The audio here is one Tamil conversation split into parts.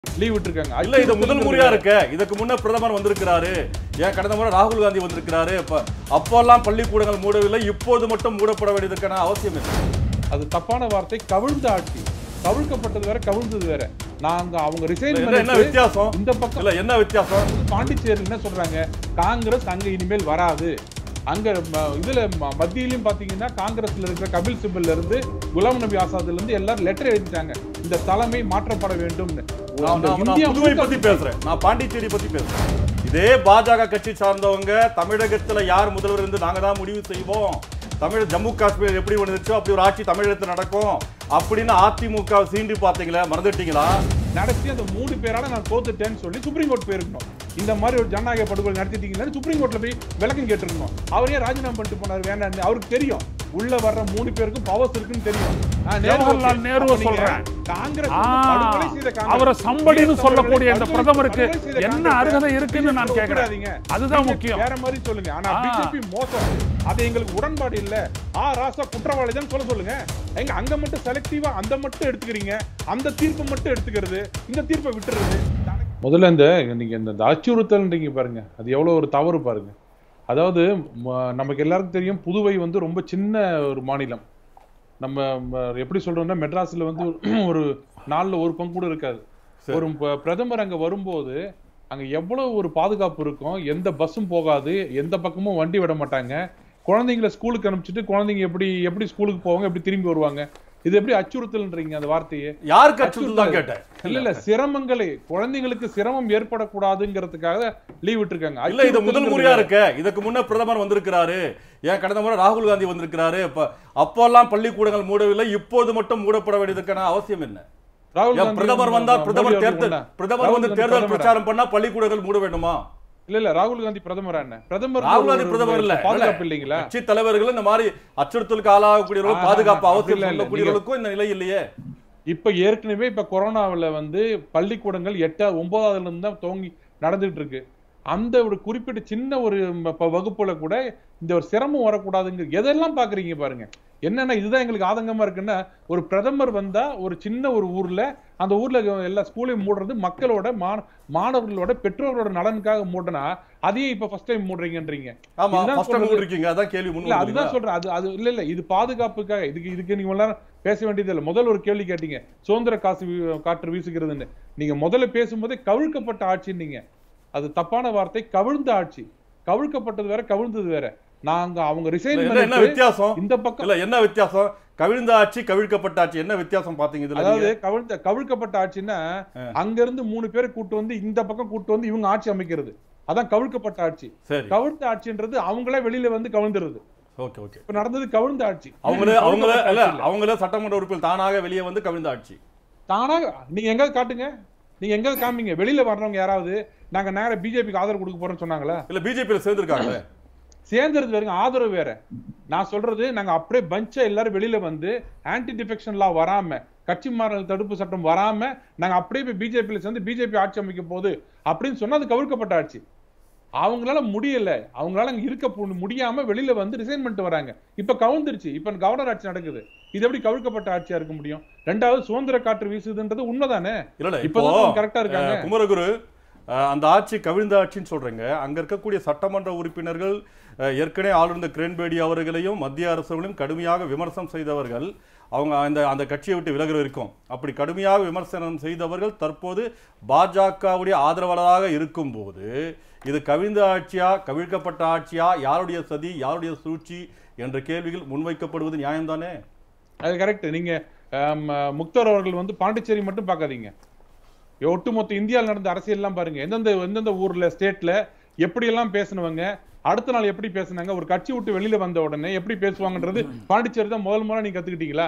லீவ் விட்டுருக்காங்க இல்ல இது முதல் முறையா இருக்க இதுக்கு முன்ன பிரதமர் வந்திருக்கிறாரு ஏன் கடந்த முறை ராகுல் காந்தி வந்திருக்கிறாரு அப்ப அப்போல்லாம் பள்ளிக்கூடங்கள் மூடவில்லை இப்போது மட்டும் மூடப்பட வேண்டியதுக்கான அவசியம் இல்லை அது தப்பான வார்த்தை கவிழ்ந்த ஆட்சி கவிழ்க்கப்பட்டது வேற கவிழ்ந்தது வேற நாங்க அவங்க ரிசைன் என்ன என்ன வித்தியாசம் இந்த பக்கம் இல்ல என்ன வித்தியாசம் பாண்டிச்சேரியில் என்ன சொல்றாங்க காங்கிரஸ் அங்க இனிமேல் வராது அங்க ம- இதுல ம- மத்தியிலயும் பாத்தீங்கன்னா காங்கிரஸ்ல இருக்கிற கபில் சிபல்ல இருந்து குலாம் நபி ஆசாத்ல இருந்து எல்லாரும் லெட்டர் எழுதிட்டாங்க இந்த தலைமை மாற்றப்பட வேண்டும்னு நான் அந்த நான் இந்தியா புதுவை முழுக்க பத்தி பேசுறேன் நான் பாண்டிச்சேரி பத்தி பேசுறேன் இதே பாஜக கட்சி சார்ந்தவங்க தமிழகத்துல யார் முதல்வர் இருந்து நாங்க தான் முடிவு செய்வோம் தமிழ் ஜம்மு காஷ்மீர் எப்படி வந்துச்சோ அப்படி ஒரு ஆட்சி தமிழகத்துல நடக்கும் அப்படின்னு அதிமுக சீண்டி பாத்தீங்களா மறந்துட்டீங்களா நடத்தி அந்த மூணு பேரால நான் தோத்துட்டேன்னு சொல்லி சுப்ரீம் கோர்ட் போயிருக்கணும் இந்த மாதிரி ஒரு ஜனநாயக படுகொலை நடத்திட்டீங்கன்னு சுப்ரீம் கோர்ட்ல போய் விளக்கம் கேட்டிருக்கணும் அவரே ராஜினாமா பண்ணிட்டு போனார் வேண்டாம்னு அவருக்கு தெரியும் உள்ள வர்ற மூணு பேருக்கும் பவர்ஸ் இருக்குன்னு தெரியும் ஆ, நேரு ஜவஹர்லால் okay. நேருவை அப்ப நீங்க சொல்றேன். காங்கிரஸ் ஆ, வந்து படுகொலை செய்த காங்கிரஸ். அவரை சம்படின்னு வீர சொல்லக்கூடிய இந்த தமிழர்களை பிரதமருக்கு படுகொலை செய்த என்ன காங்கிரஸ் அருகதை இருக்குன்னு நான் BJP கேட்கிறேன். ஒப்பிடாதீங்க. அதுதான் BJP முக்கியம். வேற மாதிரி சொல்லுங்க ஆனா ஆ. பிஜேபி மோசம் அது எங்களுக்கு உடன்பாடு இல்ல ஆ ராசா குற்றவாளி தான் சொல்ல சொல்லுங்க எங்க அங்க மட்டும் செலக்டிவா அந்த மட்டும் எடுத்துக்கிறீங்க அந்த தீர்ப்பை மட்டும் எடுத்துக்கிறது இந்த தீர்ப்பை விட்டுறது முதல்ல இந்த நீங்க இந்த இந்த அச்சுறுத்தல்ன்றீங்க பாருங்க அது எவ்வளவு ஒரு தவறு பாருங்க அதாவது ம- நமக்கு எல்லாருக்கும் தெரியும் புதுவை வந்து ரொம்ப சின்ன ஒரு மாநிலம் நம்ம ம, எப்படி சொல்றோம்னா மெட்ராஸ்ல வந்து ஒரு நாலுல ஒரு பங்கு கூட இருக்காது சரி. ஒரு ப- பிரதமர் அங்க வரும்போது அங்க எவ்வளவு ஒரு பாதுகாப்பு இருக்கும் எந்த பஸ்ஸும் போகாது எந்த பக்கமும் வண்டி விட மாட்டாங்க குழந்தைங்கள ஸ்கூலுக்கு அனுப்பிச்சிட்டு குழந்தைங்க எப்படி எப்படி ஸ்கூலுக்கு போவாங்க எப்படி திரும்பி வருவாங்க இது எப்படி அச்சுறுத்தல்ன்றீங்க அந்த வார்த்தையை யாருக்கு அச்சுறுத்தல் தான் கேட்டேன் இல்ல இல்ல சிரமங்களை குழந்தைங்களுக்கு சிரமம் ஏற்படக்கூடாதுங்கிறதுக்காக லீவ் விட்டுருக்காங்க இல்ல இது முதல் அச்சுறுத்தல்ங்கிறது முறையா இருக்க இதுக்கு முன்ன பிரதமர் வந்திருக்கிறாரு ஏன் கடந்த முறை ராகுல் காந்தி வந்திருக்கிறாரு அப்ப அப்போல்லாம் பள்ளிக்கூடங்கள் மூடவில்லை இப்போது மட்டும் மூடப்பட வேண்டியதுக்கான அவசியம் என்ன ராகுல் ஏன் காந்தி பிரதமர் மோடி வந்தா பிரதமர் அவர்கள் தேர்தல் ஒண்ணா? பிரதமர் ராகுல் வந்து காந்தி தேர்தல் பிரதமரா? பிரச்சாரம் பண்ணா பள்ளிக்கூடங்கள் மூட வேண்டுமா இல்ல இல்ல ராகுல் காந்தி பிரதமரா என்ன பிரதமர் ராகுல் காந்தி ஒரு- பிரதமர் இல்ல பாதுகாப்பு இல்லைங்களா கட்சி தலைவர்கள் இந்த மாதிரி அச்சுறுத்தலுக்கு ஆளாகக்கூடியவர்கள் ஆ, பாதுகாப்பு ஆ, அவசியம் அப்படி இல்ல, சொல்லக்கூடியவர்களுக்கும் இந்த நிலை இல்லையே இப்ப ஏற்கனவே இப்ப கொரோனாவுல வந்து பள்ளிக்கூடங்கள் எட்டா ஒன்பதாவதுல இருந்து தான் துவங்கி நடந்துட்டு இருக்கு அந்த ஒரு குறிப்பிட்ட சின்ன ஒரு ம- ப- வகுப்புல கூட இந்த ஒரு சிரமம் வரக்கூடாதுங்க எதெல்லாம் பாக்குறீங்க பாருங்க என்னன்னா இதுதான் எங்களுக்கு ஆதங்கமா இருக்குன்னா ஒரு பிரதமர் வந்தா ஒரு சின்ன ஒரு ஊர்ல அந்த ஊர்ல எல்லா ஸ்கூலையும் மூடுறது மக்களோட மாண- மாணவர்களோட பெற்றோர்களோட நலனுக்காக மூடனா அதையே இப்ப ஃபர்ஸ்ட் டைம் மூடுறீங்கன்றீங்க ஆமா இதுதான் ஃபர்ஸ்ட் டைம் சொல்றது. இருக்கீங்க அதான் கேள்வி முன் இல்ல அதுதான் சொல்றேன் அது அது இல்ல இல்ல இது பாதுகாப்புக்காக இதுக்கு இதுக்கு நீங்க எல்லாரும் பேச வேண்டியது இல்ல முதல்ல ஒரு கேள்வி கேட்டீங்க சுதந்திர காசு வீ- காற்று வீசுகிறதுன்னு நீங்க முதல்ல பேசும்போதே கவிழ்க்கப்பட்ட ஆட்சின்னீங்க அது தப்பான வார்த்தை கவிழ்ந்த ஆட்சி கவிழ்க்கப்பட்டது வேற கவிழ்ந்தது வேற நாங்க அவங்க ரிசைன் என்ன என்ன வித்தியாசம் இந்த பக்கம் இல்ல என்ன வித்தியாசம் கவிழ்ந்த ஆட்சி கவிழ்க்கப்பட்ட ஆட்சி என்ன வித்தியாசம் பாத்தீங்க இதுல அதாவது நீங்க? கவிழ்ந்த கவிழ்க்கப்பட்ட ஆட்சின்னா அங்க இருந்து மூணு பேரை கூட்டு வந்து இந்த பக்கம் கூட்டு வந்து இவங்க ஆட்சி அமைக்கிறது அதான் கவிழ்க்கப்பட்ட ஆட்சி சரி கவிழ்ந்த ஆட்சின்றது அவங்களே வெளியில வந்து கவிழ்ந்துருது ஓகே ஓகே இப்ப நடந்தது கவிழ்ந்த ஆட்சி அவங்களே அவங்களே கவிழ்க்கப்பட்ட இல்ல ஆட்சி இல்ல. அவங்களே சட்டமன்ற உறுப்பினர் தானாக வெளியே வந்து கவிழ்ந்த ஆட்சி தானாக நீங்க எங்க காட்டுங்க நீங்க எங்க காமிங்க வெளியில வர்றவங்க யாராவது நாங்க நேர பிஜேபிக்கு ஆதரவு கொடுக்க போறோம்னு சொன்னாங்களா இல்ல பிஜேபியில சேர்ந்திருக்காங்க சேர்ந்துருது வேறுங்க ஆதரவு வேற நான் சொல்றது நாங்க அப்படியே பஞ்சா எல்லாரும் வெளியில வந்து ஆன்டி டிஃபெக்ஷன் லா வராம கட்சி மாறல் தடுப்பு சட்டம் வராம நாங்க அப்படியே போய் பிஜேபியில சேர்ந்து பிஜேபி ஆட்சி அமைக்க போகுது அப்படின்னு சொன்னா அது கவிழ்க்கப்பட்ட ஆட்சி அவங்களால முடியல அவங்களால அங்க இருக்க பு- முடியாம வெளியில வந்து ரிசைன் பண்ணிட்டு வராங்க இப்ப கவுந்துருச்சு இப்ப கவர்னர் ஆட்சி நடக்குது இது எப்படி கவிழ்க்கப்பட்ட ஆட்சியா இருக்க முடியும் ரெண்டாவது சுதந்திர காற்று வீசுதுன்றது உண்மைதானே இல்ல இப்போ இப்பதான் கரெக்டா இருக்காங்க அஹ், குமரகுரு அஹ், அந்த ஆட்சி கவிழ்ந்த ஆட்சின்னு சொல்றீங்க அங்க இருக்கக்கூடிய சட்டமன்ற உறுப்பினர்கள் அஹ், ஏற்கனவே ஆளுநர் கிரண்பேடி அவர்களையும் மத்திய அரசுகளையும் கடுமையாக விமர்சனம் செய்தவர்கள் அவங்க அந்த அந்த கட்சியை விட்டு விலகிற இருக்கும் அப்படி கடுமையாக விமர்சனம் செய்தவர்கள் தற்போது பாஜகவுடைய ஆதரவாளராக இருக்கும்போது இது கவிழ்ந்த ஆட்சியா கவிழ்க்கப்பட்ட ஆட்சியா யாருடைய சதி யாருடைய சூழ்ச்சி என்ற கேள்விகள் முன்வைக்கப்படுவது நியாயம்தானே அது கரெக்ட் நீங்க ஆம், முக்தர் அவர்கள் வந்து பாண்டிச்சேரி மட்டும் பார்க்காதீங்க ஒட்டுமொத்த இந்தியாவில் நடந்த அரசியல் எல்லாம் பாருங்க எந்தெந்த எந்தெந்த ஊர்ல ஸ்டேட்ல எப்படி எல்லாம் பேசினவங்க அடுத்த நாள் எப்படி பேசுனாங்க ஒரு கட்சி விட்டு வெளியில வந்த உடனே எப்படி பேசுவாங்கன்றது பாண்டிச்சேரி தான் முதல் முறை நீங்க கத்துக்கிட்டீங்களா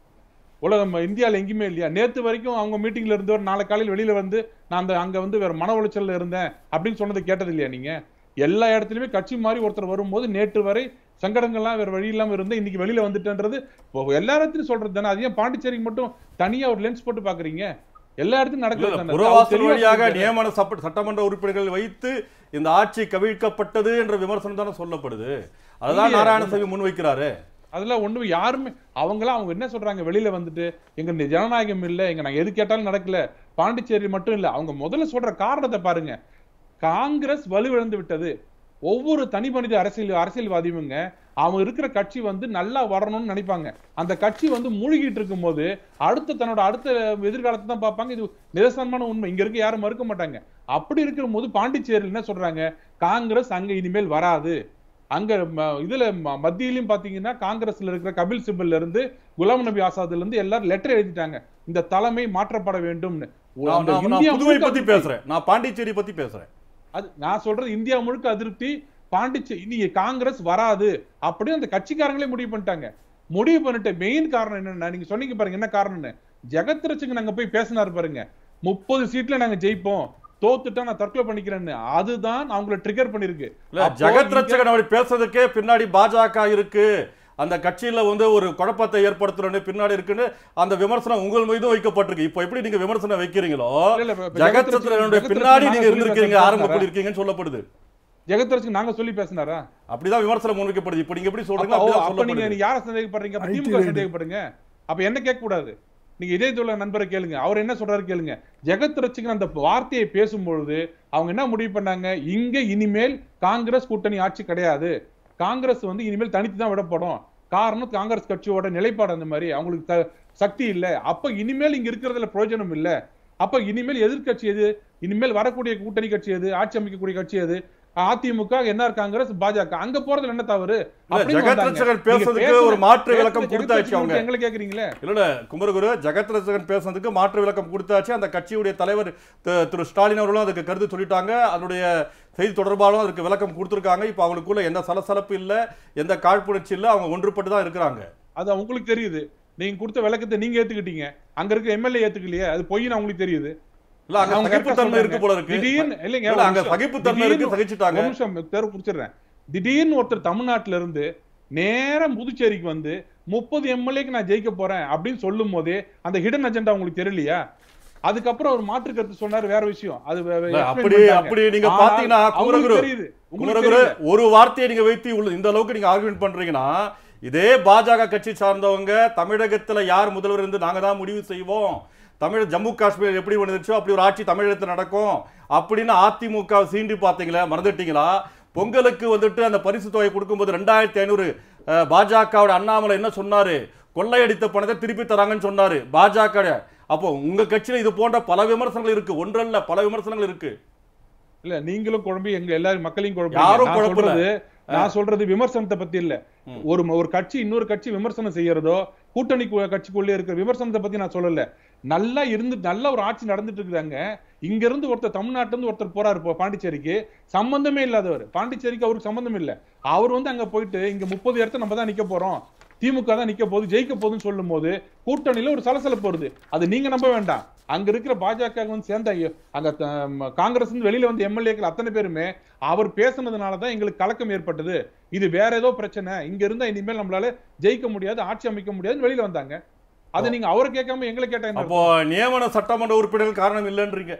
உலகம் இந்தியாவில் எங்கேயுமே இல்லையா நேத்து வரைக்கும் அவங்க மீட்டிங்ல இருந்தவர் நாளை காலையில் வெளியில வந்து நான் அந்த அங்க வந்து வேற மன உளைச்சல்ல இருந்தேன் அப்படின்னு சொன்னதை கேட்டது இல்லையா நீங்க எல்லா இடத்துலயுமே கட்சி மாதிரி ஒருத்தர் வரும்போது நேற்று வரை சங்கடங்கள்லாம் வேற வழி இல்லாம இருந்து இன்னைக்கு வெளியில வந்துட்டேன்றது இப்போ எல்லா இடத்துலயும் சொல்றது தானே அது ஏன் பாண்டிச்சேரிக்கு மட்டும் தனியா ஒரு லென்ஸ் போட்டு பாக்குறீங்க எல்லா இடத்துலயும் இல்ல, நடக்குது இல்ல, தானே. புறவாசல் அவர் தெளிவா வழியாக சொல்லிட்டாரு. நியமன சப்ப- சட்டமன்ற உறுப்பினர்கள் வைத்து இந்த ஆட்சி கவிழ்க்கப்பட்டது என்ற விமர்சனம் தானே சொல்லப்படுது அதுதான் இல்லையே. நாராயணசாமி முன்வைக்கிறாரு அதெல்லாம் ஒண்ணும் யாருமே அவங்களாம் அவங்க என்ன சொல்றாங்க வெளியில வந்துட்டு எங்க இந்த ஜனநாயகம் இல்ல எங்க நாங்க எது கேட்டாலும் நடக்கல பாண்டிச்சேரி மட்டும் இல்ல அவங்க முதல்ல சொல்ற காரணத்தை பாருங்க காங்கிரஸ் வலுவிழந்து விட்டது ஒவ்வொரு தனி மனித அரசியல் அரசியல்வாதியுங்க அவங்க இருக்கிற கட்சி வந்து நல்லா வரணும்னு நினைப்பாங்க அந்த கட்சி வந்து மூழ்கிட்டு இருக்கும்போது அடுத்த தன்னோட அடுத்த எதிர்காலத்தை தான் பார்ப்பாங்க இது நிதர்சனமான உண்மை இங்க இருக்க யாரும் மறுக்க மாட்டாங்க அப்படி இருக்கிற போது பாண்டிச்சேரியில் என்ன சொல்றாங்க காங்கிரஸ் அங்க இனிமேல் வராது அங்க ம- இதுல ம- மத்தியிலும் பாத்தீங்கன்னா காங்கிரஸ்ல இருக்கிற கபில் சிபல்ல இருந்து குலாம் நபி ஆசாத்ல இருந்து எல்லாரும் லெட்டர் எழுதிட்டாங்க இந்த தலைமை மாற்றப்பட வேண்டும்னு நான் அந்த நான்- நான் இந்தியா புதுவை முழுக்க பத்தி அதிருப்தி. பேசுறேன் நான் பாண்டிச்சேரி பத்தி பேசுறேன் அது நான் சொல்றது இந்தியா முழுக்க அதிருப்தி பாண்டிச்சேரி இனி காங்கிரஸ் வராது அப்படின்னு அந்த கட்சிக்காரங்களே முடிவு பண்ணிட்டாங்க முடிவு பண்ணிட்டு மெயின் காரணம் என்னன்னா நீங்க சொன்னீங்க பாருங்க என்ன காரணம்னு ஜெகத் ரட்சகன் அங்க போய் பேசினாரு பாருங்க முப்பது சீட்ல நாங்க ஜெயிப்போம் தோத்துட்டா நான் தற்கொலை பண்ணிக்கிறேன்னு அதுதான் அவங்கள ட்ரிகர் பண்ணிருக்கு இல்ல அப்போ ஜெகத் இங்க- ரட்சகன் அப்படி பேசுறதுக்கே பின்னாடி பாஜக இருக்கு அந்த கட்சியில வந்து ஒரு குழப்பத்தை ஏற்படுத்துறோன்னு பின்னாடி இருக்குன்னு அந்த விமர்சனம் உங்கள் மீதும் வைக்கப்பட்டிருக்கு இப்போ எப்படி நீங்க விமர்சனம் வைக்கிறீங்களோ இல்ல, இல்ல, இப்ப ஜெகத் ஜெகத் ரட்சகனுடைய ரட்சகன் பின்னாடி நாங்க நீங்க சொல்லி இருந்திருக்கீங்க பேசுறதா ஆரம்பத்தில் இருக்கீங்கன்னு சொல்லப்படுது ஜெகத் ரட்சகன் நாங்க சொல்லி பேசினாரா அப்படிதான் விமர்சனம் முன்வைக்கப்படுது இப்போ நீங்க எப்படி அப்ப சொல்றீங்க ஓ, அப்படிதான் அப்ப நீங்க சொல்லப்படுது நீங்க யார சந்தேகப்படுறீங்க அப்ப IT திமுக raid. சந்தேகப்படுங்க அப்ப என்ன கேட்க கூடாது நீங்க இதே தொழில நண்பரை கேளுங்க அவர் என்ன சொல்றாரு கேளுங்க ஜெகத் ரட்சகன் அந்த வார்த்தையை பேசும்பொழுது அவங்க என்ன முடிவு பண்ணாங்க இங்க இனிமேல் காங்கிரஸ் கூட்டணி ஆட்சி கிடையாது காங்கிரஸ் வந்து இனிமேல் தனித்து தான் விடப்படும் காரணம் காங்கிரஸ் கட்சியோட நிலைப்பாடு அந்த மாதிரி அவங்களுக்கு த- சக்தி இல்ல அப்ப இனிமேல் இங்க இருக்கிறதுல பிரயோஜனம் இல்ல அப்ப இனிமேல் எதிர்க்கட்சி எது இனிமேல் வரக்கூடிய கூட்டணி கட்சி எது ஆட்சி அமைக்கக்கூடிய கட்சி எது அதிமுக என்ஆர் காங்கிரஸ் பாஜக அங்க போறதுல என்ன தவறு அப்படின்னு ஜெகத் வந்தாங்க. ரட்சகன் நீங்க பேசுறதுக்கு பேசுன- ஒரு மாற்று பேசுன விளக்கம் ஜெகத் கொடுத்தாச்சு ரட்சகன் அவங்க. வந்து எங்களை கேக்குறீங்களே இல்ல இல்ல குமரகுரு ஜெகத் ரட்சகன் பேசுனதுக்கு மாற்று விளக்கம் கொடுத்தாச்சு அந்த கட்சியுடைய தலைவர் தி- திரு ஸ்டாலின் அவர்களும் அதுக்கு கருத்து சொல்லிட்டாங்க அதனுடைய செய்தி தொடர்பாளரும் அதுக்கு விளக்கம் கொடுத்திருக்காங்க இப்போ அவங்களுக்குள்ள எந்த சலசலப்பு இல்ல எந்த காழ்ப்புணர்ச்சி இல்ல அவங்க ஒன்றுபட்டு தான் இருக்கிறாங்க அது உங்களுக்கு தெரியுது நீங்க கொடுத்த விளக்கத்தை நீங்க ஏத்துக்கிட்டீங்க அங்க இருக்க எம்எல்ஏ ஏத்துக்கலையே அது பொய்ன்னு அவங்களுக்கு தெரியுது இல்ல அங்க அவங்க சகிப்புத்தன்மை correct ஆ இருக்கு போல இருக்கு திடீர்னு இல்லைங்க இல்ல ஒரு அங்க நிமிஷம். சகிப்புத்தன்மை இருக்கு திடீர்னு- சகிச்சுட்டாங்க ஒரு நிமிஷம் தேர்வு முடிச்சிடுறேன் திடீர்னு ஒருத்தர் தமிழ்நாட்டுல இருந்து நேரம் புதுச்சேரிக்கு வந்து முப்பது எம்எல்ஏக்கு நான் ஜெயிக்க போறேன் அப்படின்னு சொல்லும் போதே அந்த ஹிடன் அஜெண்டா உங்களுக்கு தெரியலையா அதுக்கப்புறம் ஒரு மாற்று கருத்து சொன்னாரு வேற விஷயம் அது வே- வே- இல்ல, explain அப்படி பண்ணிட்டாங்க. அப்படி நீங்க ஆனால் பாத்தீங்கன்னா அவங்களுக்கு குமரகுரு தெரியுது உங்களுக்கு குமரகுரு தெரியல. ஒரு வார்த்தையை நீங்க வைத்து உள்ள இந்த அளவுக்கு நீங்க ஆர்குமெண்ட் பண்றீங்கன்னா இதே பாஜக கட்சி சார்ந்தவங்க தமிழகத்துல யார் முதல்வர் இருந்து நாங்க தான் முடிவு செய்வோம் தமிழ் ஜம்மு காஷ்மீர் எப்படி வந்துச்சோ அப்படி ஒரு ஆட்சி தமிழகத்தில் நடக்கும் அப்படின்னு அதிமுக சீண்டி பார்த்தீங்களா மறந்துட்டீங்களா பொங்கலுக்கு வந்துட்டு அந்த பரிசு தொகை கொடுக்கும்போது ரெண்டாயிரத்தி ஐநூறு பாஜகவோட அண்ணாமலை என்ன சொன்னாரு கொள்ளையடித்த பணத்தை திருப்பி தராங்கன்னு சொன்னாரு பாஜக அப்போ உங்க கட்சியில இது போன்ற பல விமர்சனங்கள் இருக்கு ஒன்றல்ல பல விமர்சனங்கள் இருக்கு இல்ல நீங்களும் குழம்பி எங்க எல்லாரும் மக்களையும் குழம்பி யாரும் நான் குழப்பல. சொல்றது நான் சொல்றது விமர்சனத்தை பத்தி இல்ல ஒரு ஒரு கட்சி இன்னொரு கட்சி விமர்சனம் செய்யறதோ கூட்டணி கு- கட்சிக்குள்ளே இருக்கிற விமர்சனத்தை பத்தி நான் சொல்லல நல்லா இருந்து நல்ல ஒரு ஆட்சி நடந்துட்டு இருக்குதாங்க இங்க இருந்து ஒருத்தர் தமிழ்நாட்டுல இருந்து ஒருத்தர் போறாரு இப்போ பாண்டிச்சேரிக்கு சம்பந்தமே இல்லாதவர் பாண்டிச்சேரிக்கு அவருக்கு சம்பந்தம் இல்ல அவர் வந்து அங்க போயிட்டு இங்க முப்பது இடத்த நம்ம தான் நிக்க போறோம் திமுக தான் நிக்க போகுது ஜெயிக்க போகுதுன்னு சொல்லும் போது கூட்டணியில ஒரு சலசலப்பு வருது அது நீங்க நம்ப வேண்டாம் அங்க இருக்கிற பாஜக வந்து சேர்ந்த ஐயோ, அங்க த- ம, காங்கிரஸ் இருந்து வெளியில வந்த எம்எல்ஏக்கள் அத்தனை பேருமே அவர் பேசுனதுனால தான் எங்களுக்கு கலக்கம் ஏற்பட்டது இது வேற ஏதோ பிரச்சனை இங்க இருந்தா இனிமேல் நம்மளால ஜெயிக்க முடியாது ஆட்சி அமைக்க முடியாதுன்னு வெளியில வந்தாங்க அது நீங்க அவரை கேட்காம எங்களை கேட்டா என்ன அப்போ நியமன சட்டமன்ற உறுப்பினர்கள் காரணம் இல்லைன்றீங்க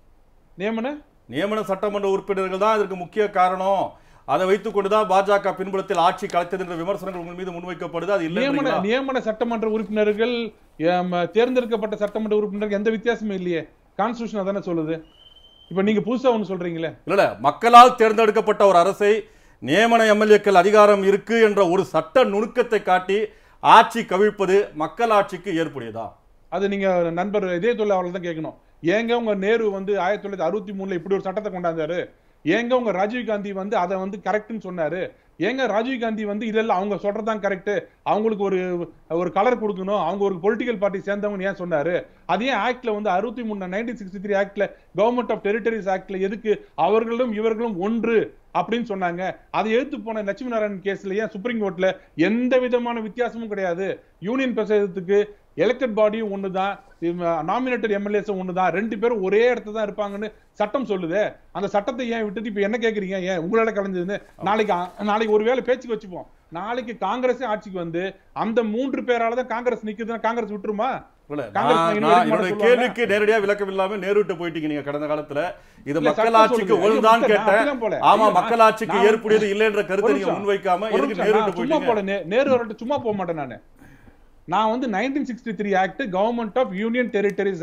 நியமன நியமன சட்டமன்ற உறுப்பினர்கள் தான் இதற்கு முக்கிய காரணம் அதை வைத்துக் கொண்டுதான் பாஜக பின்புலத்தில் ஆட்சி கலைத்தது என்ற விமர்சனங்கள் உங்கள் மீது முன்வைக்கப்படுது அது நியமன இல்லை நியமன சட்டமன்ற உறுப்பினர்கள் எம், தேர்ந்தெடுக்கப்பட்ட சட்டமன்ற உறுப்பினருக்கு எந்த வித்தியாசமும் இல்லையே கான்ஸ்டியூஷன் அதானே சொல்லுது இப்ப நீங்க புதுசா ஒண்ணு சொல்றீங்களே இல்ல மக்களால் தேர்ந்தெடுக்கப்பட்ட ஒரு அரசை நியமன எம்எல்ஏக்கள் அதிகாரம் இருக்கு என்ற ஒரு சட்ட நுணுக்கத்தை காட்டி ஆட்சி கவிழ்ப்பது மக்கள் ஆட்சிக்கு ஏற்புடையதா அது நீங்க நண்பர் இதே தொழில் அவர்கள் தான் கேட்கணும் ஏங்க உங்க நேரு வந்து ஆயிரத்தி தொள்ளாயிரத்தி அறுபத்தி மூணுல இப்படி ஒரு சட்டத்தை கொண்டாந்தாரு ஏங்க உங்க ராஜீவ் காந்தி வந்து அதை வந்து கரெக்ட்னு சொன்னாரு ஏங்க ராஜீவ் காந்தி வந்து இதெல்லாம் அவங்க சொல்றதுதான் கரெக்ட் அவங்களுக்கு ஒரு ஒரு கலர் கொடுக்கணும் அவங்க ஒரு பொலிட்டிக்கல் பார்ட்டி சேர்ந்தவங்க ஏன் சொன்னாரு அது ஏன் ஆக்ட்ல வந்து அறுபத்தி மூணு நைன்டீன் சிக்ஸ்டி த்ரீ ஆக்ட்ல கவர்மெண்ட் ஆஃப் டெரிட்டரிஸ் ஆக்ட்ல எதுக்கு அவர்களும் இவர்களும் ஒன்று அப்படின்னு சொன்னாங்க அதை எடுத்து போன லட்சுமி நாராயணன் கேஸ்ல ஏன் சுப்ரீம் கோர்ட்ல எந்த விதமான வித்தியாசமும் கிடையாது யூனியன் பிரதேசத்துக்கு எலெக்டட் பாடியும் ஒண்ணுதான் நாமினேட்டட் எம்எல்ஏஸும் ஒண்ணுதான் ரெண்டு பேரும் ஒரே இடத்துல தான் இருப்பாங்கன்னு சட்டம் சொல்லுதே அந்த சட்டத்தை ஏன் விட்டுட்டு இப்ப என்ன கேக்குறீங்க ஏன் உங்களால கலைஞ்சதுன்னு நாளைக்கு அ- நாளைக்கு ஒருவேளை பேச்சுக்கு வச்சுப்போம் நாளைக்கு காங்கிரஸே ஆட்சிக்கு வந்து அந்த மூன்று பேரால தான் காங்கிரஸ் நிக்குதுன்னா காங்கிரஸ் விட்டுருமா இல்ல, காங்கிரஸ் நான் இன்னும் நான் வரைக்கும் என்னுடைய சொல்லுவாங்க. கேள்விக்கு நேரடியா விளக்கம் இல்லாம நேருட்ட போயிட்டீங்க நீங்க கடந்த காலத்துல இது இல்ல, மக்கள் சட்டம் ஆட்சிக்கு சொல்லுது. ஒழுங்குதான் ஐயோ, நான் கேட்டேன் அப்படிலாம் போல. ஆமா ஐயோ, மக்கள் நான் ஆட்சிக்கு நான் ஏற்புடையது இல்லைன்ற கருத்தை ஒரு நீங்க நிமிஷம். முன்வைக்காம ஒரு எதுக்கு நிமிஷம், நேருட்ட நான் சும்மா போயிட்டீங்க போல நே- நேரு வரட்டு சும்மா போக மாட்டேன் நானு நான் வந்து nineteen sixty three act government of union territories act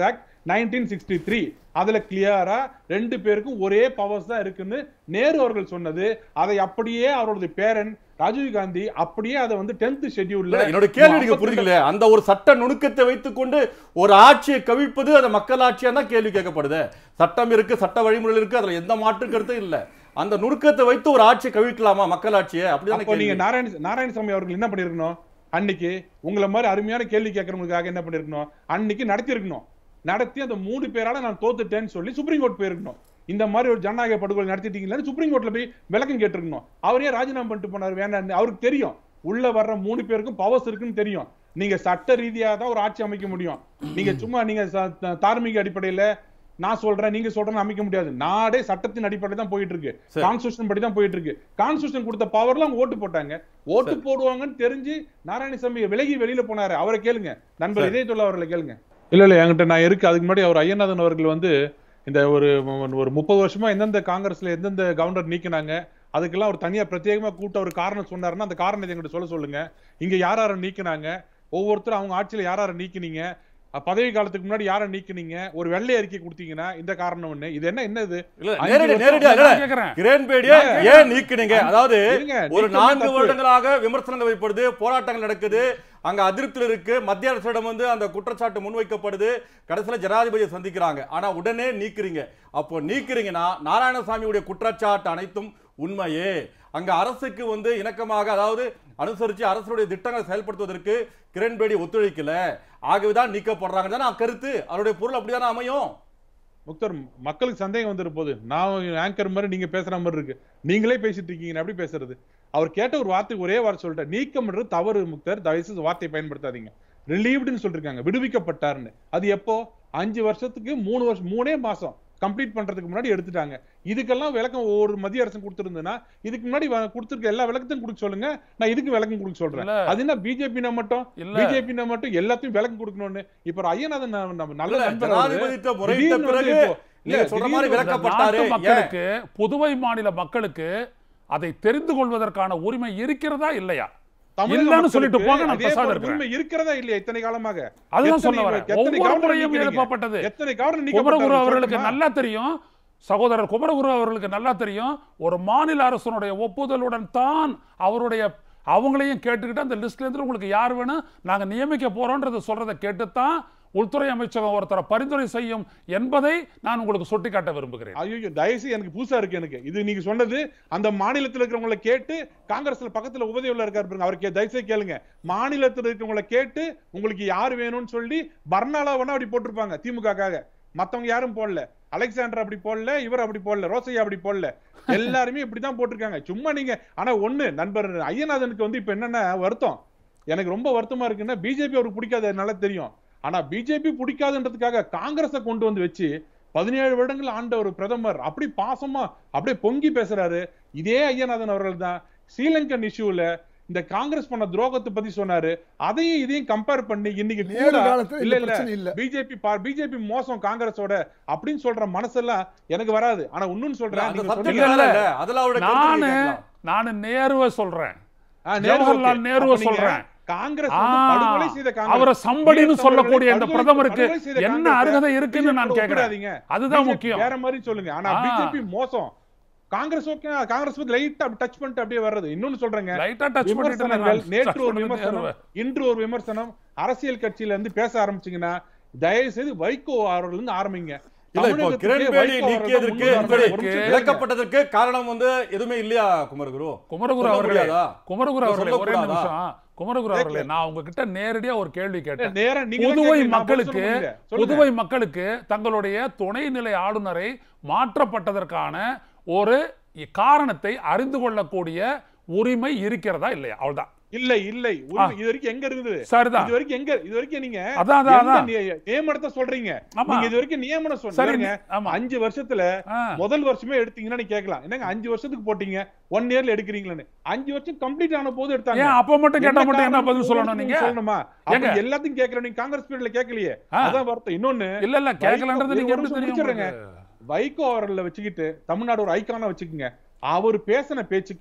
nineteen sixty three அதுல கிளியரா ரெண்டு பேருக்கும் ஒரே பவர்ஸ் தான் இருக்குன்னு நேரு அவர்கள் சொன்னது அதை அப்படியே அவரோட பேரன் ராஜீவ் காந்தி அப்படியே அதை வந்து டென்த் ஷெட்யூல்ல இல்ல, என்னோட கேள்வி நீங்க புரியல அந்த ஒரு சட்ட நுணுக்கத்தை வைத்துக்கொண்டு ஒரு ஆட்சியை கவிழ்ப்பது அது மக்கள் ஆட்சியா தான் கேள்வி கேட்கப்படுது சட்டம் இருக்கு சட்ட வழிமுறைகள் இருக்கு அதுல எந்த மாற்று கருத்தும் இல்ல அந்த நுணுக்கத்தை வைத்து ஒரு ஆட்சியை கவிழ்க்கலாமா மக்கள் ஆட்சியை அப்படிதானே அப்போ நீங்க கேள்வி. நாராயண நாராயணசாமி அவர்கள் என்ன பண்ணிருக்கணும் அன்னைக்கு உங்களை மாதிரி அருமையான கேள்வி கேட்கறவங்களுக்காக என்ன பண்ணிருக்கணும் அன்னைக்கு நடத்தி இருக்கணும் நடத்தி அந்த மூணு பேரால நான் தோத்துட்டேன்னு சொல்லி சுப்ரீம் கோர்ட் போயிருக்கணும் இந்த மாதிரி ஒரு ஜனநாயக படுகொலை நடத்திட்டீங்களான்னு சுப்ரீம் கோர்ட்ல போய் விளக்கம் கேட்டிருக்கணும் அவர் ஏன் ராஜினாமா பண்ணிட்டு போனார் வேண்டாம் அவருக்கு தெரியும் உள்ள வர்ற மூணு பேருக்கும் பவர்ஸ் இருக்குன்னு தெரியும் நீங்க சட்ட ரீதியா தான் ஒரு ஆட்சி அமைக்க முடியும் நீங்க சும்மா நீங்க ச- த- தார்மீக அடிப்படையில நான் சொல்றேன் நீங்க சொல்றேன்னு அமைக்க முடியாது நாடே சட்டத்தின் அடிப்படையில் தான் போயிட்டு இருக்கு சரி. கான்ஸ்டியூஷன் படி தான் போயிட்டு இருக்கு கான்ஸ்டியூஷன் கொடுத்த பவர்ல அவங்க ஓட்டு போட்டாங்க ஓட்டு போடுவாங்கன்னு தெரிஞ்சு நாராயணசாமி விலகி வெளியில போனாரு அவரை கேளுங்க நண்பர் சரி. இதயத்துள்ள அவர்களை கேளுங்க இல்ல இல்ல என்கிட்ட நான் இருக்கு அதுக்கு முன்னாடி அவர் ஐயநாதன் அவர்கள் வந்து இந்த ஒரு ஒரு முப்பது வருஷமா எந்தெந்த காங்கிரஸ்ல எந்தெந்த கவர்னர் நீக்கினாங்க அதுக்கெல்லாம் ஒரு தனியா பிரத்யேகமா கூட்ட ஒரு காரணம் சொன்னாருன்னா அந்த காரணத்தை எங்கிட்ட சொல்ல சொல்லுங்க இங்க யார் யாரை நீக்கினாங்க ஒவ்வொருத்தரும் அவங்க ஆட்சியில யார் யாரை நீக்கினீங்க அஹ் பதவி காலத்துக்கு முன்னாடி யாரை நீக்கினீங்க ஒரு வெள்ளை அறிக்கை கொடுத்தீங்கன்னா இந்த காரணம் ஒண்ணு இது என்ன என்ன இது இல்ல அஞ்சு நேரடி வருஷம் நேரடியா இல்ல நான் கேக்குறேன். கிரண்பேடியை ஏன் நீக்கினீங்க அதாவது இருங்க, ஒரு நீக்கம் நான்கு தப்பு. வருடங்களாக விமர்சனங்கள் வைப்படுது போராட்டங்கள் நடக்குது அங்க அதிருப்தியில் இருக்கு மத்திய அரசிடம் வந்து அந்த குற்றச்சாட்டு முன்வைக்கப்படுது கடைசியில ஜனாதிபதியை சந்திக்கிறாங்க ஆனா உடனே நீக்குறீங்க அப்போ நீக்குறீங்கன்னா நாராயணசாமியுடைய குற்றச்சாட்டு அனைத்தும் உண்மையே அங்க அரசுக்கு வந்து இணக்கமாக அதாவது அனுசரிச்சு அரசுடைய திட்டங்களை செயல்படுத்துவதற்கு கிரண்பேடி ஒத்துழைக்கல ஆகவேதான் நீக்கப்படுறாங்க தானே கருத்து அவருடைய பொருள் அப்படிதானே அமையும் முக்தர் மக்களுக்கு சந்தேகம் வந்துரு போது நான் ஆங்கர் மாதிரி நீங்க பேசுற மாதிரி இருக்கு நீங்களே பேசிட்டு இருக்கீங்க நான் எப்படி பேசுறது அவர் கேட்ட ஒரு வார்த்தை ஒரே வார்த்தை சொல்லிட்டார் நீக்கம்ன்றது தவறு முக்தர் தயவுசெய்து இந்த வார்த்தையை பயன்படுத்தாதீங்க ரிலீவ்டுன்னு சொல்லிருக்காங்க விடுவிக்கப்பட்டாருன்னு அது எப்போ அஞ்சு வருஷத்துக்கு மூணு வருஷம் மூணே மாசம் கம்ப்ளீட் பண்றதுக்கு முன்னாடி எடுத்துட்டாங்க இதுக்கெல்லாம் விளக்கம் ஒவ்வொரு மத்திய அரசு கொடுத்திருந்ததுன்னா இதுக்கு முன்னாடி வ- கொடுத்திருக்க எல்லா விளக்கத்தையும் கொடுக்க சொல்லுங்க நான் இதுக்கு விளக்கம் கொடுக்க சொல்றேன் இல்ல. அது என்ன பிஜேபினா மட்டும் இல்ல பிஜேபினா மட்டும் எல்லாத்தையும் விளக்கம் கொடுக்கணும்னு இப்ப ஒரு ஐயநாதன் நம்ம- நம்ம நல்ல இல்ல, நண்பர் அவரு. ஜனாதிபதிட்ட முறையிட்ட திடீர்னு வந்து பிறகு இப்போ- நீங்க இல்ல, சொல்ற திடீர்னு மாதிரி வந்து விளக்கப்பட்டாரு நாட்டு ஏன்? மக்களுக்கு புதுவை மாநில மக்களுக்கு அதை தெரிந்து கொள்வதற்கான உரிமை இருக்கிறதா இல்லையா தமிழக இல்லைன்னு சொல்லிட்டு மக்களுக்கு போங்க, நான் அதே பேசாத போல இருக்கிறேன். உரிமை இருக்கிறதா இல்லையா இத்தனை காலமாக அதுதான் எத்தனை- சொல்ல வரேன் எத்தனை ஒவ்வொரு கவர்னர் முறையும் நீக்கினீங்க? எழுப்பப்பட்டது எத்தனை கவர்னர் குமரகுரு நீக்கப்பட்டாரு அவர்களுக்கு சொல்லட்டுமா? நல்லா தெரியும் சகோதரர் குமரகுரு அவர்களுக்கு நல்லா தெரியும் ஒரு மாநில அரசனுடைய ஒப்புதலுடன் தான் அவருடைய அவங்களையும் கேட்டுக்கிட்டு அந்த லிஸ்ட்ல இருந்து உங்களுக்கு யார் வேணும் நாங்க நியமிக்க போறோம்ன்றத சொல்றதை கேட்டுத்தான் உள்துறை அமைச்சகம் ஒருத்தரை பரிந்துரை செய்யும் என்பதை நான் உங்களுக்கு சுட்டிக்காட்ட விரும்புகிறேன் ஐயோ தயவுசெய்து எனக்கு புதுசா இருக்கு எனக்கு இது நீங்க சொன்னது அந்த மாநிலத்தில் இருக்கிறவங்களை கேட்டு காங்கிரஸ்ல பக்கத்துல உபதவியுள்ள இருக்காரு பாருங்க அவர் கே- தயவுசெய்து கேளுங்க மாநிலத்தில் இருக்கிறவங்களை கேட்டு உங்களுக்கு யார் வேணும்னு சொல்லி பர்னாலா வேணா அப்படி போட்டிருப்பாங்க திமுகக்காக மத்தவங்க யாரும் போடல அலெக்சாண்டர் அப்படி போடல இவர் அப்படி போடல ரோசையா அப்படி போடல எல்லாருமே இப்படிதான் போட்டிருக்காங்க சும்மா நீங்க ஆனா ஒண்ணு நண்பர் ஐயநாதனுக்கு வந்து இப்ப என்னன்னா வருத்தம் எனக்கு ரொம்ப வருத்தமா இருக்குன்னா பிஜேபி அவருக்கு பிடிக்காது அது நல்லா தெரியும் ஆனா பிஜேபி பிடிக்காதுன்றதுக்காக காங்கிரஸை கொண்டு வந்து வச்சு பதினேழு வருடங்கள் ஆண்ட ஒரு பிரதமர் அப்படி பாசமா அப்படியே பொங்கி பேசுறாரு இதே ஐயநாதன் அவர்கள் தான் ஸ்ரீலங்கன் இஷ்யூல இந்த காங்கிரஸ் பண்ண துரோகத்தை பத்தி சொன்னாரு அதையும் இதையும் கம்பேர் பண்ணி இன்னைக்கு நேரு கூட காலத்துல இல்ல இந்த இல்ல பிரச்சனை இல்ல பிஜேபி பிஜேபி மோசம் காங்கிரஸோட அப்படின்னு சொல்ற மனசெல்லாம் எனக்கு வராது ஆனா இன்னும் சொல்றேன் அந்த நீங்க சப்ஜெக்ட் சொன்னீங்க இல்ல, வேற இல்ல. அதுல அவருடைய கருத்து நானு நீங்க கேட்கலாம். நானு நேருவை சொல்றேன் ஆ, நேரு ஜவஹர்லால் okay. நேருவை அப்ப நீங்க சொல்றேன். காங்கிரஸ் ஆ, வந்து படுகொலை செய்த காங்கிரஸ் அவரை சம்படின்னு ஈழத்தமிழர்களை சொல்லக்கூடிய இந்த படுகொலை- பிரதமருக்கு படுகொலை செய்த என்ன காங்கிரஸை அருகதை இருக்குன்னு நான் BJP கேக்குறேன் ஒப்பிடாதீங்க. அதுதான் BJP முக்கியம் வேற மாதிரி சொல்லுங்க ஆனா ஆ. பிஜேபி மோசம் காங்கிரஸ் ஓகே காங்கிரஸ் பத்தி லைட்டா டச் பண்ணிட்டு அப்படியே வர்றது இன்னொன்னு சொல்றேங்க லைட்டா டச் பண்ணிட்டு விமர்சனங்கள் நான் நேற்று ஒரு சொன்னது விமர்சனம் நேருவை. இன்று ஒரு விமர்சனம் அரசியல் கட்சியில இருந்து பேச ஆரம்பிச்சீங்கன்னா தயவு செய்து வைகோ அவர்கள் இருந்து ஆரம்பிங்க இல்ல இப்போ தமிழகத்துக்கு கிரண்பேடி வைகோ அவர்கள் நீக்கியதற்கு முன்னுதாரணம். இப்படி ஒரு நிமிஷம் கேளுங்க. விளக்கப்பட்டதற்கு காரணம் வந்து எதுவுமே இல்லையா குமரகுரு குமரகுரு சொல்ல அவர்களே முடியாதா? குமரகுரு இதை அவர்களே ஒரே சொல்லக்கூடாதா? நிமிஷம் குமரகுரு அவர்களே நான் உங்ககிட்ட நேரடியா ஒரு கேள்வி கேட்டேன் நேரா நீங்க தான் புதுவை கேக்குறீங்க, நான் பதில் மக்களுக்கு சொல்ல முடியல. சொல்லுங்க. புதுவை மக்களுக்கு தங்களுடைய துணைநிலை ஆளுநரை மாற்றப்பட்டதற்கான ஒரு காரணத்தை அறிந்து கொள்ளக்கூடிய உரிமை இருக்கிறதா இல்லையா அவ்வளவுதான் இல்ல இல்லை உரிமை இது வரைக்கும் எங்க இருக்குது சரிதான் இது வரைக்கும் எங்க இது வரைக்கும் நீங்க அதான் அதான் எந்த அதான் நிய- நியமனத்தை சொல்றீங்க ஆமா. நீங்க இது வரைக்கும் நியமனம் சரி சொன்னீங்க ஆமா அஞ்சு வருஷத்துல ஆ. முதல் வருஷமே எடுத்தீங்கன்னா நீ கேட்கலாம் என்னங்க அஞ்சு வருஷத்துக்கு போட்டீங்க ஒன் இயர்ல எடுக்கிறீங்களான்னு அஞ்சு வருஷம் கம்ப்ளீட் ஆன போது எடுத்தாங்க ஏன் அப்ப மட்டும் கேட்டா என்ன மட்டும் என்ன காரணம் பதில் சொல்லணும் ஒவ்வொருத்தரும் நீங்க சொல்லணுமா அப்ப ஏங்க? எல்லாத்தையும் கேட்கல நீங்க காங்கிரஸ் பீரியட்ல கேட்கலையே ஆ. அதான் வருத்தம் இன்னொன்னு இல்ல இல்ல கேட்கலன்றது நீங்க ஒரு எப்படி நிமிஷம் தெரியும் முடிச்சிடுறேங்க. உங்களுக்கு? வைகோ அவர்களை வச்சுக்கிட்டு தமிழ்நாடு ஒரு ஐக்கான வச்சுக்கோங்க அவர் பேசின பேச்சுக்களும்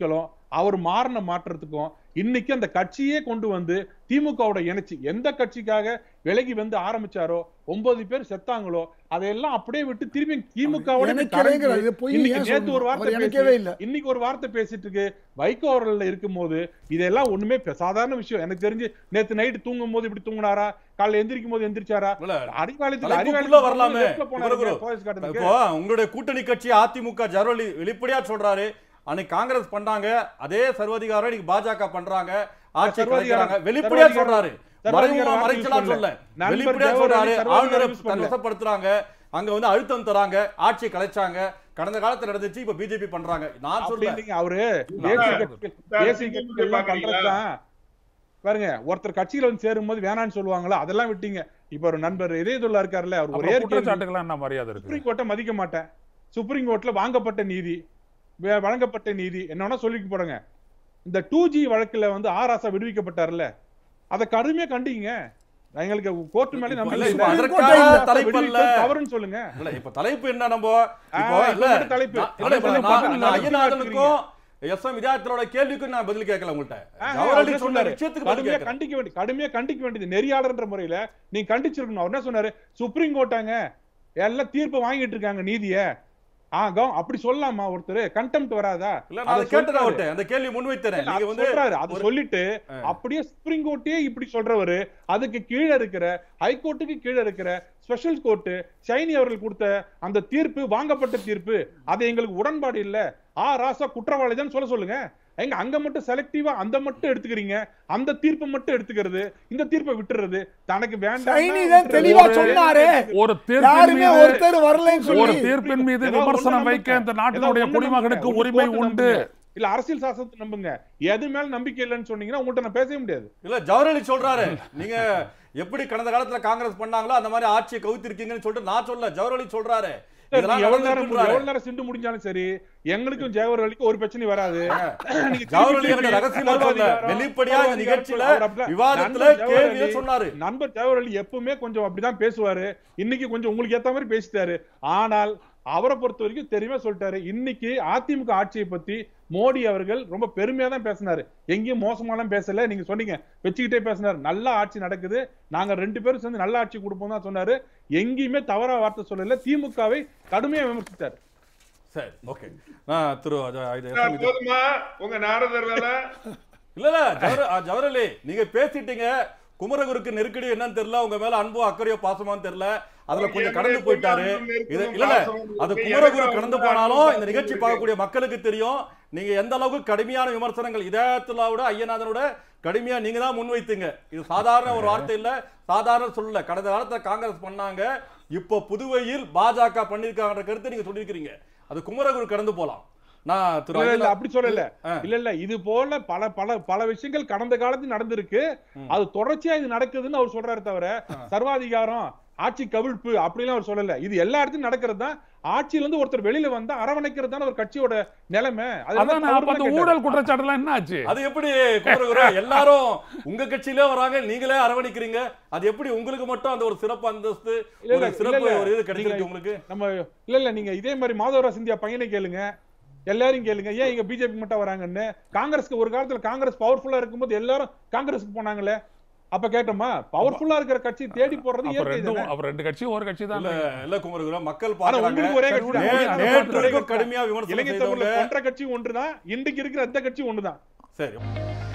அவர் மாறின மாற்றத்துக்கும் இன்னைக்கு அந்த கட்சியே கொண்டு வந்து திமுகவோட இணைச்சு எந்த கட்சிக்காக விலகி வந்து ஆரம்பிச்சாரோ ஒன்பது பேர் செத்தாங்களோ அதையெல்லாம் அப்படியே விட்டு திரும்பி திமுகவோட இணைக்கிறேங்கிறார். இது பொய் இன்னைக்கு ஏன் நேத்து சொல்லணும்? ஒரு வார்த்தை அவர் இணைக்கவே பேசி- இல்ல. இன்னைக்கு ஒரு வார்த்தை பேசிட்டு இருக்கு வைகோ அவர்கள் இருக்கும்போது இதெல்லாம் ஒண்ணுமே பே- சாதாரண விஷயம் எனக்கு தெரிஞ்சு நேத்து நைட்டு தூங்கும் போது இப்படி தூங்குனாரா காலைல எந்திரிக்கும் போது எந்திரிச்சாரா இல்ல, அறிவாலயத்துல தலைப்புக்குள்ள அறிவாலயத்துல வரலாமே. லெஃப்ட்ல போனாரு குரு, குரு. போலீஸ் காட்டுறதுக்கு. இப்போ உங்களுடைய கூட்டணி கட்சி அதிமுக ஜரோலி வெளிப்படையா சொல்றாரு அன்னைக்கு காங்கிரஸ் பண்ணாங்க அதே சர்வதிகாரம் இன்னைக்கு பாஜக பண்றாங்க ஆட்சி சர்வாதிகாரம், கலைக்கிறாங்க வெளிப்படையா சர்வாதிகாரம், சொல்றாரு சர்வாதிகாரம் மறைமுகமா வார்த்தை மறைச்சலாம் use சொல்ல பண்ணல. நண்பர் வெளிப்படையா ஜவஹர்லால் சொல்றாரு சர்வாதிகாரம் ஆளுநரை use பண்ணல. வசப்படுத்துறாங்க அங்க வந்து அழுத்தம் தராங்க ஆட்சி கலைச்சாங்க கடந்த காலத்துல நடந்துச்சு இப்ப பிஜேபி பண்றாங்க நான் அப்படி சொல்றேன் இல்லைங்க அவரு தேசிய கட்சிகள் தேசிய கட்சிகள் எல்லாம் பண்றதுதான் பாருங்க ஒருத்தர் கட்சியில வந்து சேரும்போது வேணாம்னு சொல்லுவாங்களா அதெல்லாம் விட்டீங்க இப்ப ஒரு நண்பர் இதயதுல்லா இருக்காருல்ல அவர் ஒரே அப்புறம் ஒரு கேள்வி. குற்றச்சாட்டுக்கெல்லாம் என்ன மரியாதை இருக்கு சுப்ரீம் கோர்ட்டை மதிக்க மாட்டேன் சுப்ரீம் கோர்ட்ல வாங்கப்பட்ட நீதி வே- வழங்கப்பட்ட நீதி என்ன வேணா சொல்லிட்டு போடுங்க இந்த டூ ஜி வழக்குல வந்து ஆர் ஆசா விடுவிக்கப்பட்டார்ல அதை கடுமையா கண்டிங்க எங்களுக்கு கோர்ட் மேல இப்ப நம்பிக்கை இல்ல, இல்ல. இப்ப அதற்காக ஆர் ஆசா தலைப்பு அல்ல. விடுவித்தது தவறுன்னு சொல்லுங்க இல்ல இப்ப தலைப்பு என்ன நம்ம ஆ, இப்போ இப்ப இல்ல மட்டும் தலைப்பு. நான்- இல்ல, இல்ல, இப்ப நான் பக்கம் நான் இல்ல, ஐயநாதனுக்கும் எஸ் எம் வித்யார்த்தனோட கேள்விக்கும் நான் பதில் கேட்கல உங்கள்ட்ட ஆஹா, ஜவஹர்லால் அவர் என்ன சொன்ன சொன்னாரு? விஷயத்துக்கு பதில் கடுமையா கேட்கறேன் கண்டிக்க வேண்டிய கடுமையா கண்டிக்க வேண்டியது நெறியாளர்ன்ற முறையில நீங்க கண்டிச்சிருக்கணும் அவர் என்ன சொன்னாரு சுப்ரீம் கோர்ட்டாங்க எல்லாம் தீர்ப்பு வாங்கிட்டு இருக்காங்க நீதிய ஆ கவ- அப்படி சொல்லலாமா ஒருத்தர் கண்டெம்ட் வராதா இல்ல நான் அதை அதை கேட்டேன் சொல்றாரு. அவர்ட்ட அந்த கேள்வி முன்வைத்தேன் இல்ல, நீங்க அது வந்து சொல்றாரு அது சொல்லிட்டு அப்படியே சுப்ரீம் கோர்ட்டே இப்படி சொல்றவரு அதுக்கு கீழே இருக்கிற ஹைகோர்ட்டுக்கு கீழே இருக்கிற ஸ்பெஷல் கோர்ட் சைனி அவர்கள் கொடுத்த அந்த தீர்ப்பு வாங்கப்பட்ட தீர்ப்பு அது எங்களுக்கு உடன்பாடு இல்ல ஆ ராசா குற்றவாளி தான் சொல்ல சொல்லுங்க எங்க அங்க மட்டும் செலக்டிவா அந்த மட்டும் எடுத்துக்கிறீங்க அந்த தீர்ப்பை மட்டும் எடுத்துக்கிறது இந்த தீர்ப்பை விட்டுறது தனக்கு சைனி வேண்டாம் தான் தெளிவா ஒரு- சொன்னாரு ஒரு தீர்ப்பின் யாருமே மீது ஒருத்தர் வரலன்னு ஒரு சொல்லி தீர்ப்பின் மீது ஏதாவது விமர்சனம் ஒண்ணு வைக்க இந்த நம்புங்க. நாட்டினுடைய ஏதாவது ஒண்ணு குடிமகனுக்கு நம்புங்க. உரிமை ஒண்ணு உண்டு நம்புங்க. இல்ல அரசியல் சாசனத்தை நம்புங்க எது மேல நம்பிக்கை இல்லைன்னு சொன்னீங்கன்னா உங்கள்ட்ட நான் பேசவே முடியாது இல்ல ஜவஹர்லால் சொல்றாரு நீங்க எப்படி கடந்த காலத்துல காங்கிரஸ் பண்ணாங்களோ அந்த மாதிரி ஆட்சியை கவுத்திருக்கீங்கன்னு சொல்லிட்டு நான் சொல்ல ஜவஹர்லால் சொல்றாரு இதெல்லாம் எவ்வளவு நேரம் நடந்திருக்குன்றாரு. எவ்வளவு நேரம் சிண்டு முடிஞ்சாலும் சரி எங்களுக்கும் ஜெயவர்வலிக்கும் ஒரு பிரச்சனையும் வராது நீங்க ஜவஹர்லால் திருப்பி எனக்கு ரகசியமா திருப்பி சொல்ல சர்வாதிகாரம், வெளிப்படையா இந்த சர்வாதிகாரம் நிகழ்ச்சியில அவர் அப்படிலாம் விவாதத்துல நண்பர் கேள்வியே ஜவஹர்லால் சொன்னாரு நண்பர் ஜவஹர்லால் எப்பவுமே கொஞ்சம் அப்படிதான் பேசுவாரு இன்னைக்கு கொஞ்சம் உங்களுக்கு ஏத்த மாதிரி பேசிட்டாரு ஆனால் அவரை பொறுத்த வரைக்கும் தெரியுமா சொல்லிட்டாரு இன்னைக்கு அதிமுக ஆட்சியை பத்தி மோடி அவர்கள் ரொம்ப பெருமையா தான் பேசினாரு எங்கேயும் மோசமாலாம் பேசல நீங்க சொன்னீங்க வச்சுக்கிட்டே பேசினாரு நல்ல ஆட்சி நடக்குது நாங்க ரெண்டு பேரும் சேர்ந்து நல்ல ஆட்சி கொடுப்போம் தான் சொன்னாரு எங்கேயுமே தவறா வார்த்தை சொல்லல திமுகவை கடுமையா விமர்சித்தார் சரி ஓகே நான் திரு அஜ- இது எஸ் எம் வித்யா- போதுமா உங்க நாரதர் வேலை இல்ல இல்ல ஜவஹர் அ, ஜவஹர்லாலே நீங்க பேசிட்டீங்க குமரகுருக்கு நெருக்கடி என்னன்னு தெரியல உங்க மேல அன்போ அக்கறையோ பாசமான்னு தெரியல அதுல கொஞ்சம் கடந்து போயிட்டாரு இது இல்ல இல்ல அது குமரகுரு கடந்து போனாலும் இந்த நிகழ்ச்சி பார்க்கக்கூடிய மக்களுக்கு தெரியும் நீங்க எந்த அளவுக்கு கடுமையான விமர்சனங்கள் இதயத்துலாவோட ஐயநாதனோட கடுமையா நீங்க தான் முன்வைத்தீங்க இது சாதாரண ஒரு வார்த்தை இல்ல சாதாரண சொல்லல கடந்த காலத்துல காங்கிரஸ் பண்ணாங்க இப்போ புதுவையில் பாஜக பண்ணிருக்காங்கன்ற கருத்தை நீங்க சொல்லியிருக்கிறீங்க அது குமரகுரு கடந்து போலாம் நான் திரு இல்ல, இல்ல, ஐயனா- அப்படி சொல்லல ஆ. இல்ல இல்ல இது போல பல பல பல விஷயங்கள் கடந்த காலத்தில் நடந்திருக்கு அது தொடர்ச்சியா இது நடக்குதுன்னு அவர் சொல்றாரு தவிர சர்வாதிகாரம் ஆட்சி கவிழ்ப்பு அப்படிலாம் அவர் சொல்லல இது எல்லா இடத்துலயும் நடக்கிறது தான் ஆட்சியில இருந்து ஒருத்தர் வெளியில வந்தா அரவணைக்கிறது தான் ஒரு கட்சியோட நிலைமை அது என்ன அதான் அப்ப அந்த தவறுன்னு ஊழல் கேட்டாரு. குற்றச்சாட்டுலாம் என்ன ஆச்சு அது எப்படி குமரகுரு எல்லாரும் உங்க கட்சியிலே வராங்க நீங்களே அரவணைக்கிறீங்க அது எப்படி உங்களுக்கு மட்டும் அந்த ஒரு சிறப்பு அந்தஸ்து இல்ல, ஒரு இல்ல, சிறப்பு இல்ல. ஒரு இது நீங்க- கிடைச்சிருக்கு உங்களுக்கு நம்ம இல்ல இல்ல நீங்க இதே மாதிரி மாதவரா சிந்தியா பையனை கேளுங்க எல்லாரும் கேளுங்க ஏன் இங்க பிஜேபி மட்டும் வராங்கன்னு காங்கிரஸ்க்கு ஒரு காலத்துல காங்கிரஸ் பவர்ஃபுல்லா இருக்கும்போது எல்லாரும் காங்கிரஸ்க்கு போனாங்களே அப்ப கேட்டோமா பவர்ஃபுல்லா இருக்கிற கட்சி தேடி போடுறது அப்ப இயற்கை ரெண்டு தானே. அப்ப ரெண்டு கட்சியும் ஒரு கட்சி தான் இல்ல இல்ல குமரகுரு மக்கள் ஆனா பாக்குறாங்க உங்களுக்கு ஒரே கட்சி தான். நே- உங்களுக்கு நேற்று ஒரே நேற்று கட்சி தான். கடுமையா விமர்சனம் இலங்கை செய்தவங்க தமிழ்ல பண்ற கட்சி ஒன்றுதான் இன்றைக்கு இருக்கிற அந்த கட்சி ஒண்ணுதான் சரி